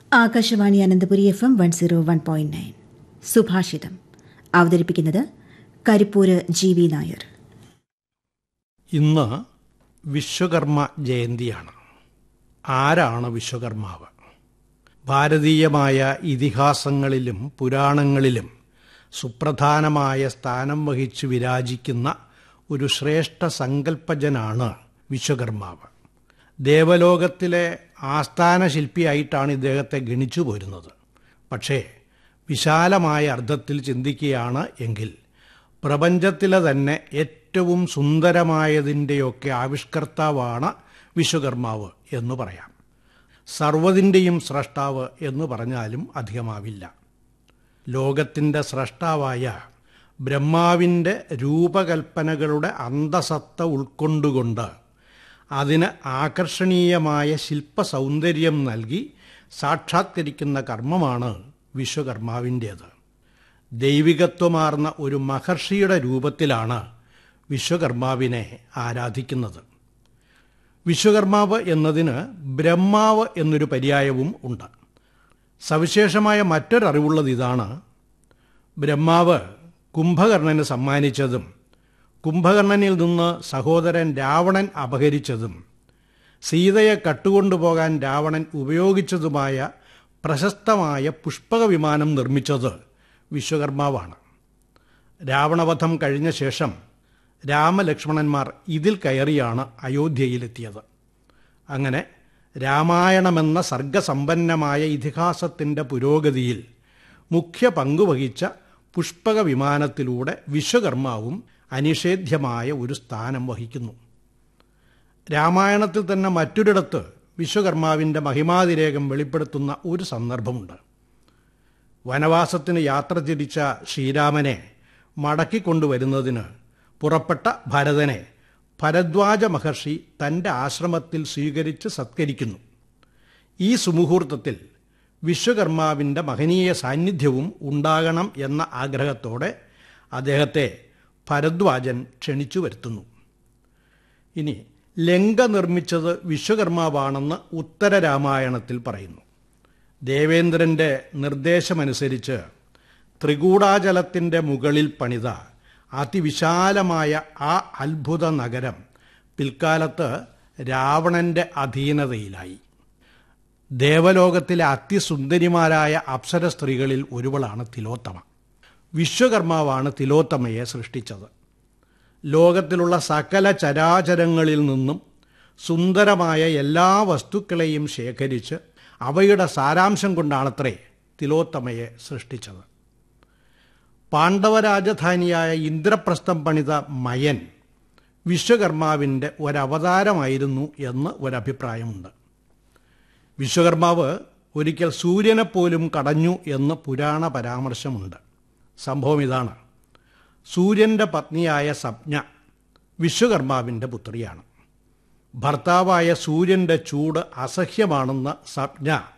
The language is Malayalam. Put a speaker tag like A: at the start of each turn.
A: Akashvani Ananthapuri F M one zero one point nine സുഭാഷിതം അവതരിപ്പിക്കുന്നത് കരിപ്പൂര് ജി വി നായർ
B: ഇന്ന് വിശ്വകർമ്മ ജയന്തിയാണ് ആരാണ് വിശ്വകർമാവ് ഭാരതീയമായ ഇതിഹാസങ്ങളിലും പുരാണങ്ങളിലും സുപ്രധാനമായ സ്ഥാനം വഹിച്ചു വിരാജിക്കുന്ന ഒരു ശ്രേഷ്ഠ സങ്കല്പജനാണ് വിശ്വകർമാവ് ദേവലോകത്തിലെ ആസ്ഥാന ശില്പിയായിട്ടാണ് ഇദ്ദേഹത്തെ ഗണിച്ചു പോരുന്നത് പക്ഷേ വിശാലമായ അർത്ഥത്തിൽ ചിന്തിക്കുകയാണ് എങ്കിൽ പ്രപഞ്ചത്തിലെ തന്നെ ഏറ്റവും സുന്ദരമായതിൻ്റെയൊക്കെ ആവിഷ്കർത്താവാണ് വിശ്വകർമാവ് എന്ന് പറയാം സർവതിൻ്റെയും സ്രഷ്ടാവ് എന്ന് പറഞ്ഞാലും അധികമാവില്ല ലോകത്തിൻ്റെ സ്രഷ്ടാവായ ബ്രഹ്മാവിൻ്റെ രൂപകൽപ്പനകളുടെ അന്തസത്ത ഉൾക്കൊണ്ടുകൊണ്ട് അതിന് ആകർഷണീയമായ ശില്പസൗന്ദര്യം നൽകി സാക്ഷാത്കരിക്കുന്ന കർമ്മമാണ് വിശ്വകർമാവിൻ്റേത് ദൈവികത്വമാർന്ന ഒരു മഹർഷിയുടെ രൂപത്തിലാണ് വിശ്വകർമാവിനെ ആരാധിക്കുന്നത് വിശ്വകർമാവ് എന്നതിന് ബ്രഹ്മാവ് എന്നൊരു പര്യായവും ഉണ്ട് സവിശേഷമായ മറ്റൊരറിവുള്ളത് ഇതാണ് ബ്രഹ്മാവ് കുംഭകർണന് സമ്മാനിച്ചതും കുംഭകർണനിൽ നിന്ന് സഹോദരൻ രാവണൻ അപഹരിച്ചതും സീതയെ കട്ടുകൊണ്ടുപോകാൻ രാവണൻ ഉപയോഗിച്ചതുമായ പ്രശസ്തമായ പുഷ്പക വിമാനം നിർമ്മിച്ചത് വിശ്വകർമാവാണ് രാവണവധം കഴിഞ്ഞ ശേഷം രാമലക്ഷ്മണന്മാർ ഇതിൽ കയറിയാണ് അയോധ്യയിലെത്തിയത് അങ്ങനെ രാമായണമെന്ന സർഗസമ്പന്നമായ ഇതിഹാസത്തിൻ്റെ പുരോഗതിയിൽ മുഖ്യ പങ്കുവഹിച്ച പുഷ്പക വിമാനത്തിലൂടെ വിശ്വകർമാവും അനിഷേധ്യമായ ഒരു സ്ഥാനം വഹിക്കുന്നു രാമായണത്തിൽ തന്നെ മറ്റൊരിടത്ത് വിശ്വകർമാവിൻ്റെ മഹിമാതിരേകം വെളിപ്പെടുത്തുന്ന ഒരു സന്ദർഭമുണ്ട് വനവാസത്തിന് യാത്ര തിരിച്ച ശ്രീരാമനെ മടക്കിക്കൊണ്ടുവരുന്നതിന് പുറപ്പെട്ട ഭരതനെ ഭരദ്വാജ മഹർഷി തൻ്റെ ആശ്രമത്തിൽ സ്വീകരിച്ച് സത്കരിക്കുന്നു ഈ സുമുഹൂർത്തത്തിൽ വിശ്വകർമാവിൻ്റെ മഹനീയ സാന്നിധ്യവും ഉണ്ടാകണം എന്ന ആഗ്രഹത്തോടെ അദ്ദേഹത്തെ ഭരദ്വാജൻ ക്ഷണിച്ചു വരുത്തുന്നു ഇനി ലങ്ക നിർമ്മിച്ചത് വിശ്വകർമാവാണെന്ന് ഉത്തര രാമായണത്തിൽ പറയുന്നു ദേവേന്ദ്രൻ്റെ നിർദ്ദേശമനുസരിച്ച് ത്രികൂടാചലത്തിൻ്റെ മുകളിൽ പണിത അതിവിശാലമായ ആ അത്ഭുത നഗരം പിൽക്കാലത്ത് രാവണന്റെ അധീനതയിലായി ദേവലോകത്തിലെ അതിസുന്ദരിമാരായ അപ്സര സ്ത്രീകളിൽ ഒരുവളാണ് തിലോത്തമ വിശ്വകർമാവാണ് തിലോത്തമയെ സൃഷ്ടിച്ചത് ലോകത്തിലുള്ള സകല ചരാചരങ്ങളിൽ നിന്നും സുന്ദരമായ എല്ലാ വസ്തുക്കളെയും ശേഖരിച്ച് അവയുടെ സാരാംശം കൊണ്ടാണത്രേ തിലോത്തമയെ സൃഷ്ടിച്ചത് പാണ്ഡവരാജധാനിയായ ഇന്ദ്രപ്രസ്ഥം പണിത മയൻ വിശ്വകർമാവിൻ്റെ ഒരവതാരമായിരുന്നു എന്ന് ഒരഭിപ്രായമുണ്ട് വിശ്വകർമാവ് ഒരിക്കൽ സൂര്യനെ പോലും കടഞ്ഞു എന്ന് പുരാണ പരാമർശമുണ്ട് സംഭവം ഇതാണ് സൂര്യൻ്റെ പത്നിയായ സപ്ഞ വിശ്വകർമാവിൻ്റെ പുത്രിയാണ് ഭർത്താവായ സൂര്യൻ്റെ ചൂട് അസഹ്യമാണെന്ന് സപ്ഞ